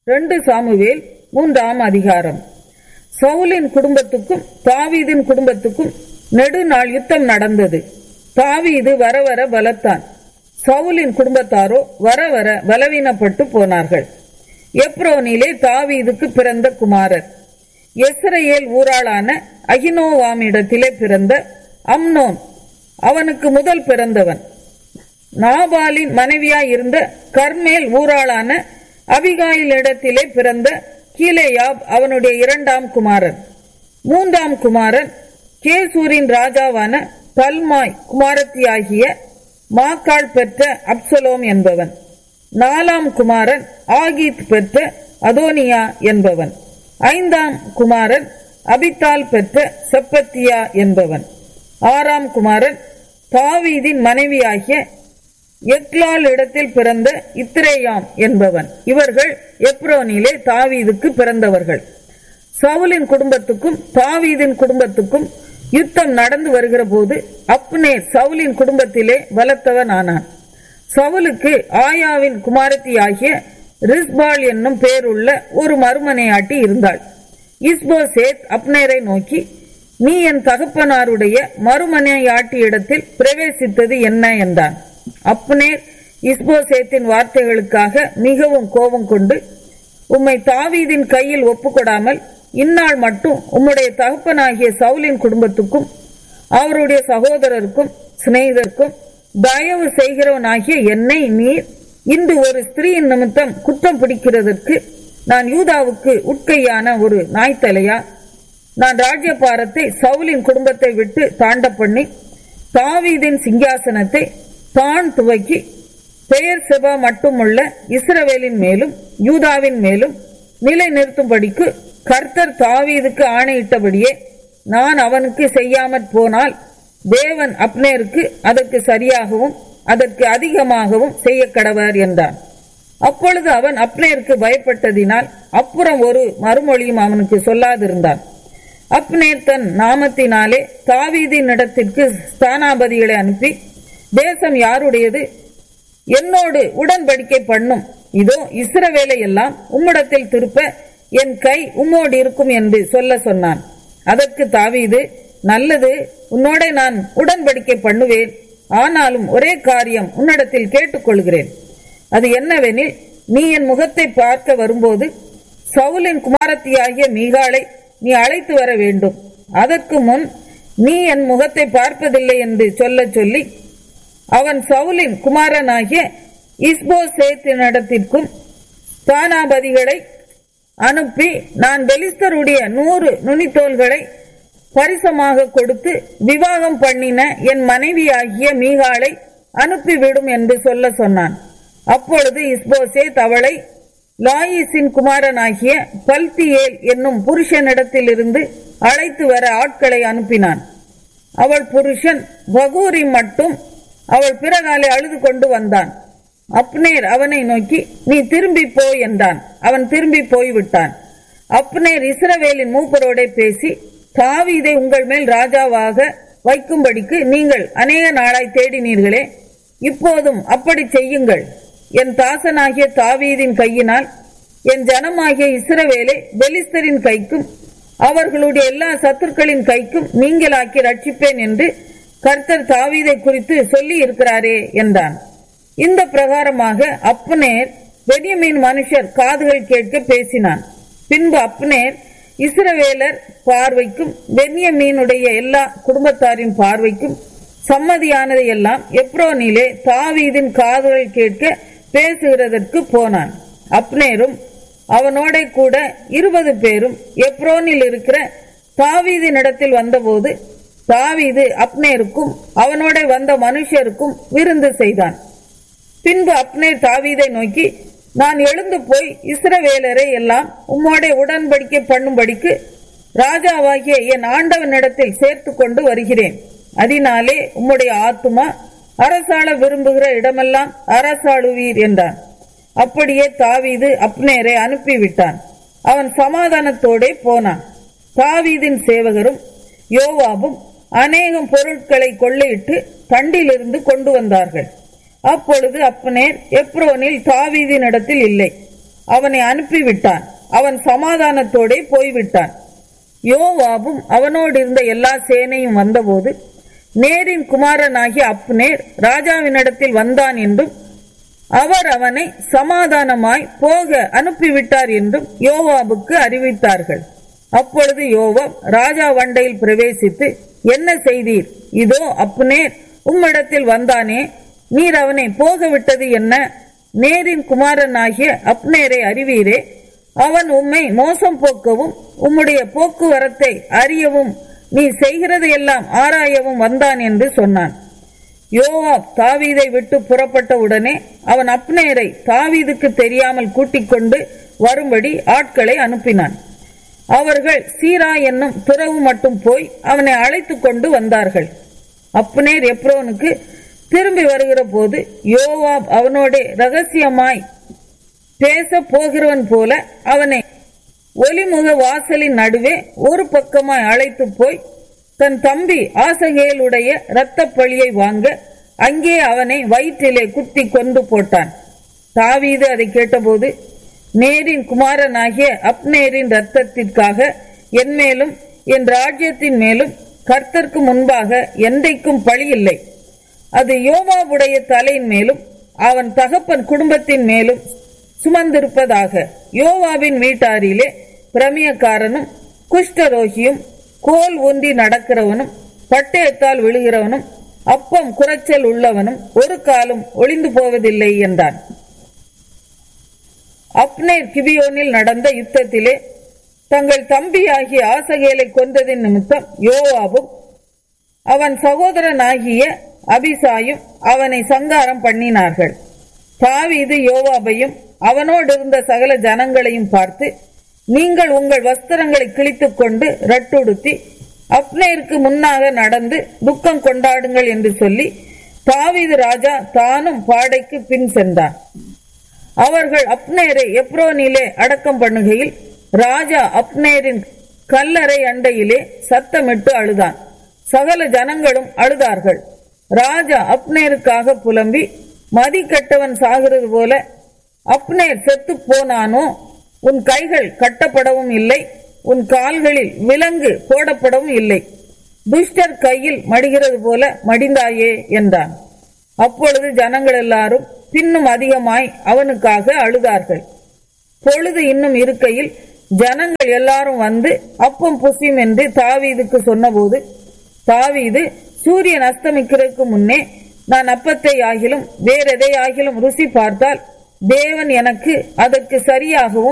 ரெண்டு சாமுவேல் மூன்றாம் அதிகாரம் சவுலின் குடும்பத்துக்கும் தாவீதின் குடும்பத்துக்கும் நெடுநாள் யுத்தம் நடந்தது தாவீது வர வர பலத்தான் சவுலின் குடும்பத்தாரோ வர வர பலவீனப்பட்டு போனார்கள் எப்ரோனிலே தாவீதுக்கு பிறந்த குமாரர் எஸ்ரேல் ஊராளான அகினோவாமிடத்திலே பிறந்த அம்னோன் அவனுக்கு முதல் பிறந்தவன் நாபாலின் மனைவியாய் இருந்த கர்மேல் ஊராளான அபிகாயிலிடத்திலே பிறந்த கீலேயாப் அவனுடைய இரண்டாம் குமாரன் மூன்றாம் குமாரன் கேசூரின் ராஜாவான தல்மாய் குமாரத்தியாகிய மாக்காள் பெற்ற அப்சலோம் என்பவன் நாலாம் குமாரன் ஆகீத் பெற்ற அதோனியா என்பவன் ஐந்தாம் குமாரன் அபித்தால் பெற்ற செப்பத்தியா என்பவன் ஆறாம் குமாரன் தாவீதின் மனைவியாகிய எக்லால் இடத்தில் பிறந்த இத்ரேயாம் என்பவன் இவர்கள் எப்ரோனிலே தாவீதுக்கு பிறந்தவர்கள் சவுலின் குடும்பத்துக்கும் தாவீதின் குடும்பத்துக்கும் யுத்தம் நடந்து வருகிற போது அப்னேர் சவுலின் குடும்பத்திலே பலத்தவன் ஆனான் சவுலுக்கு ஆயாவின் குமாரத்தியாகிய ரிஸ்பால் என்னும் பேருள்ள ஒரு மறுமனையாட்டி இருந்தாள் இஸ்போசேத் அப்னேரை நோக்கி நீ என் தகப்பனாருடைய மறுமனையாட்டி இடத்தில் பிரவேசித்தது என்ன என்றான் அப்னேர் இஸ்போசேத்தின் வார்த்தைகளுக்காக மிகவும் கோபம் கொண்டு உம்மை தாவீதின் கையில் ஒப்புக்கொடாமல் இந்நாள் மட்டும் உம்முடைய தகப்பனாகிய சவுலின் குடும்பத்துக்கும் அவருடைய சகோதரருக்கும் சிநேகிதருக்கும் தயவு செய்கிறவனாகிய என்னை நீர் இன்று ஒரு ஸ்திரீயின் நிமித்தம் குற்றம் பிடிக்கிறதற்கு நான் யூதாவுக்கு உட்கையான ஒரு நாய்த்தலையா நான் ராஜ்யபாரத்தை சவுலின் குடும்பத்தை விட்டு தாண்ட பண்ணி தாவீதின் சிங்காசனத்தை தான் துவக்கி பெயர் செபா மட்டுமுள்ள இஸ்ரவேலின் மேலும் யூதாவின் மேலும் நிலை நிறுத்தும்படிக்கு கர்த்தர் தாவீதுக்கு ஆணையிட்டபடியே நான் அவனுக்கு செய்யாமற் போனால் தேவன் அப்னேருக்கு அதற்கு சரியாகவும் அதற்கு அதிகமாகவும் செய்ய கடவர் என்றான் அப்பொழுது அவன் அப்னேருக்கு பயப்பட்டதினால் அப்புறம் ஒரு மறுமொழியும் அவனுக்கு சொல்லாதிருந்தான் அப்னேர் தன் நாமத்தினாலே தாவீதின் இடத்திற்கு ஸ்தானாபதிகளை அனுப்பி தேசம் யாருடையது என்னோடு உடன்படிக்கை பண்ணும் இதோ இஸ்ரவேலை எல்லாம் உம்மிடத்தில் திருப்ப என் கை உம்மோடு இருக்கும் என்று சொல்ல சொன்னான் அதற்கு தாவீது நல்லது உன்னோட நான் உடன்படிக்கை பண்ணுவேன் ஆனாலும் ஒரே காரியம் உன்னிடத்தில் கேட்டுக்கொள்கிறேன் அது என்னவெனில் நீ என் முகத்தை பார்க்க வரும்போது சவுலின் குமாரத்தியாகிய மீகாளை நீ அழைத்து வர வேண்டும் அதற்கு முன் நீ என் முகத்தை பார்ப்பதில்லை என்று சொல்ல சொல்லி அவன் சவுலின் குமாரனாகிய இஸ்போசேத்தினிடத்திற்கும் ஸ்தானாபதிகளை அனுப்பி நான் பெலிஸ்தருடைய நூறு நுனித்தோள்களை பரிசமாக கொடுத்து விவாகம் பண்ணின என் மனைவியாகிய மீகாளை அனுப்பிவிடும் என்று சொல்ல சொன்னான் அப்பொழுது இஸ்போசேத் அவளை லாயிசின் குமாரனாகிய பல்தியேல் என்னும் புருஷனிடத்திலிருந்து அழைத்து வர ஆட்களை அனுப்பினான் அவள் புருஷன் பகூரி மட்டும் அவள் பிறகாலை அழுது கொண்டு வந்தான் அப்னேர் அவனை நோக்கி நீ திரும்பி போ என்றான் அவன் திரும்பி போய்விட்டான் அப்னேர் இஸ்ரவேலின் மூப்பரோட பேசி தாவீதை உங்கள் மேல் ராஜாவாக வைக்கும்படிக்கு நீங்கள் அநேக நாளாய் தேடினீர்களே இப்போதும் அப்படி செய்யுங்கள் என் தாசனாகிய தாவீதின் கையினால் என் ஜனமாகிய இஸ்ரவேலை பெலிஸ்தரின் கைக்கும் அவர்களுடைய எல்லா சத்துருக்களின் கைக்கும் நீங்களாக்கி ரட்சிப்பேன் என்று கர்த்தர் தாவீதை குறித்து சொல்லி இருக்கிறாரே என்றான் இந்த பிரகாரமாக அப்னேர் பெரியமீன் மனுஷர் காதுகள் கேட்க பேசினான் பின்பு அப்னேர் இஸ்ரவேலர் பார்வைக்கும் பென்யமீனுடைய எல்லா குடும்பத்தாரின் பார்வைக்கும் சம்மதியானதை எல்லாம் எப்ரோனிலே தாவீதின் காதுகள் கேட்க பேசுகிறதற்கு போனான் அப்னேரும் அவனோட கூட இருபது பேரும் எப்ரோனில் இருக்கிற தாவீதின் இடத்தில் வந்தபோது தாவீது அப்னேருக்கும் அவனோட வந்த மனுஷருக்கும் விருந்து செய்தான் பின்பு அப்னேர் தாவீதை நோக்கி நான் எழுந்து போய் இஸ்ரவேலரை எல்லாம் உம்மோட உடன்படிக்கை பண்ணும்படிக்கு ராஜாவாகிய என் ஆண்டவனிடத்தில் சேர்த்து கொண்டு வருகிறேன் அதனாலே உம்முடைய ஆத்துமா அரசாள விரும்புகிற இடமெல்லாம் அரசாளுவீர் என்றான் அப்படியே தாவீது அப்னேரை அனுப்பிவிட்டான் அவன் சமாதானத்தோடே போனான் தாவீதின் சேவகரும் யோவாபும் அநேகம் பொருட்களை கொள்ளையிட்டு தண்டிலிருந்து கொண்டு வந்தார்கள் அப்பொழுது அப்னேர் எப்ரோனில் தாவீதின் இடத்தில் இல்லை அவனை அனுப்பிவிட்டான் அவன் சமாதானத்தோடே போய்விட்டான் யோவாபும் அவனோடு இருந்த எல்லா சேனையும் வந்தபோது நேரின் குமாரனாகிய அப்னேர் ராஜாவினிடத்தில் வந்தான் என்றும் அவர் அவனை சமாதானமாய் போக அனுப்பிவிட்டார் என்றும் யோவாபுக்கு அறிவித்தார்கள் அப்பொழுது யோவாப் ராஜா வண்டையில் பிரவேசித்து என்ன செய்தீர் இதோ அப்னேர் உம்மிடத்தில் வந்தானே நீர் அவனை போக விட்டது என்ன நேரின் குமாரனாகிய அப்னேரை அறிவீரே அவன் உம்மை மோசம் போக்கவும் உம்முடைய போக்குவரத்தை அறியவும் நீ செய்கிறதையெல்லாம் ஆராயவும் வந்தான் என்று சொன்னான் யோவாப் தாவீதை விட்டு புறப்பட்ட உடனே அவன் அப்னேரை தாவீதுக்கு தெரியாமல் கூட்டிக் கொண்டு வரும்படி ஆட்களை அனுப்பினான் அவர்கள் சீரா என்னும் துறவு மட்டும் போய் அவனை அழைத்துக் கொண்டு வந்தார்கள் அப்னேர் எப்ரோனுக்கு திரும்பி வருகிற போது யோவாப் அவனோட ரகசியமாய் பேச போகிறவன் போல அவனை ஒலிமுக வாசலின் நடுவே ஒரு பக்கமாய் அழைத்து போய் தன் தம்பி ஆசகேலுடைய இரத்த பழியை வாங்க அங்கே அவனை வயிற்றிலே குத்தி கொண்டு போட்டான் தாவீது அதை கேட்டபோது நேரின் குமாரனாகிய அப்னேரின் இரத்தத்திற்காக என் மேலும் என் ராஜ்யத்தின் மேலும் கர்த்தருக்கு முன்பாக எந்தைக்கும் பழி இல்லை அது யோவாவுடைய தலையின் மேலும் அவன் தகப்பன் குடும்பத்தின் மேலும் சுமந்திருப்பதாக யோவாவின் வீட்டாரிலே பிரமியக்காரனும் குஷ்டரோகியும் கோல் ஊன்றி நடக்கிறவனும் பட்டயத்தால் விழுகிறவனும் அப்பம் குறைச்சல் உள்ளவனும் ஒரு காலம் ஒளிந்து போவதில்லை என்றான் அப்னேர் கிபியோனில் நடந்த யுத்தத்திலே தங்கள் தம்பியாகிய ஆசகேலை கொன்றதின் நிமித்தம் யோவாவும் அவன் சகோதரனாகிய அபிசாயும் அவனை சங்காரம் பண்ணினார்கள் தாவீது யோவாபையும் அவனோடு இருந்த சகல ஜனங்களையும் பார்த்து நீங்கள் உங்கள் வஸ்திரங்களை கிழித்துக் கொண்டு ரட்டுடுத்தி அப்னேருக்கு முன்னாக நடந்து துக்கம் கொண்டாடுங்கள் என்று சொல்லி தாவீது ராஜா தானும் பாடைக்கு பின் சென்றான் அவர்கள் அப்னேரை எப்ரோனிலே அடக்கம் பண்ணுகையில் ராஜா அப்னேரின் கல்லறை அண்டையிலே சத்தமிட்டு அழுதான் சகல ஜனங்களும் அழுதார்கள் ராஜா அப்னேருக்காக புலம்பி மதி கெட்டவன் சாகிறது போல அப்னேர் செத்து போனானோ உன் கைகள் கட்டப்படவும் இல்லை உன் கால்களில் விலங்கு போடப்படவும் இல்லை துஷ்டர் கையில் மடிகிறது போல மடிந்தாயே என்றான் அப்பொழுது ஜனங்கள் எல்லாரும் பின்னும் அதிகமாய் அவனுக்காக அழுதார்கள் பொழுது இன்னும் இருக்கையில் ஜனங்கள் எல்லாரும் வந்து அப்பம் புசியும் என்று தாவீதுக்கு சொன்னபோது தாவீது சூரியன் அஸ்தமிக்கிறதுக்கு முன்னே நான் அப்பத்தை ஆகிலும் வேறெதை ஆகிலும் ருசி பார்த்தால் தேவன் எனக்கு அதற்கு சரியாகவும்